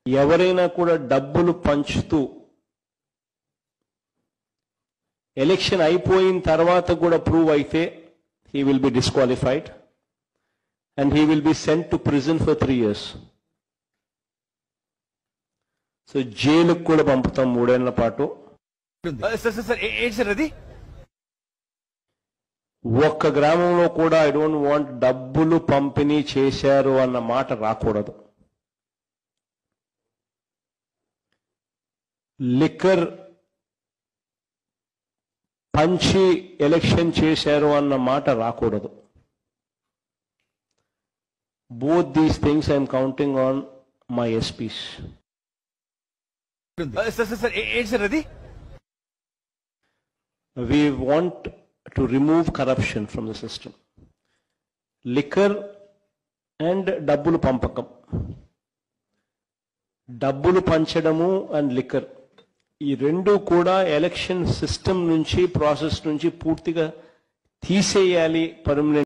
ఎవరైనా కూడా డబ్బులు పంచుతూ ఎలక్షన్ అయిపోయిన తర్వాత కూడా ప్రూవ్ అయితే he will be disqualified and he will be sent to prison for three years so జైలుకు కూడా పంపుతాం మూడేళ్ల పాటు సార్ సార్ సార్ ఏ- ఏంటి సార్ అది ఒక్క గ్రామంలో కూడా ఐ డోంట్ వాంట్ డబ్బులు పంపిణీ చేశారు అన్న మాట రాకూడదు లిక్కర్ పంచి ఎలక్షన్ చేశారు అన్న మాట రాకూడదు both these things I'm counting on my SPs sir sir sir ఏ- ఏంటి సార్ అది we want to remove corruption from the system. Liquor and డబ్బులు పంపకం డబ్బులు పంచడము అండ్ లిక్కర్ ఈ రెండు కూడా ఎలక్షన్ సిస్టమ్ నుంచి ప్రాసెస్ నుంచి పూర్తిగా తీసేయాలి పర్మనెంట్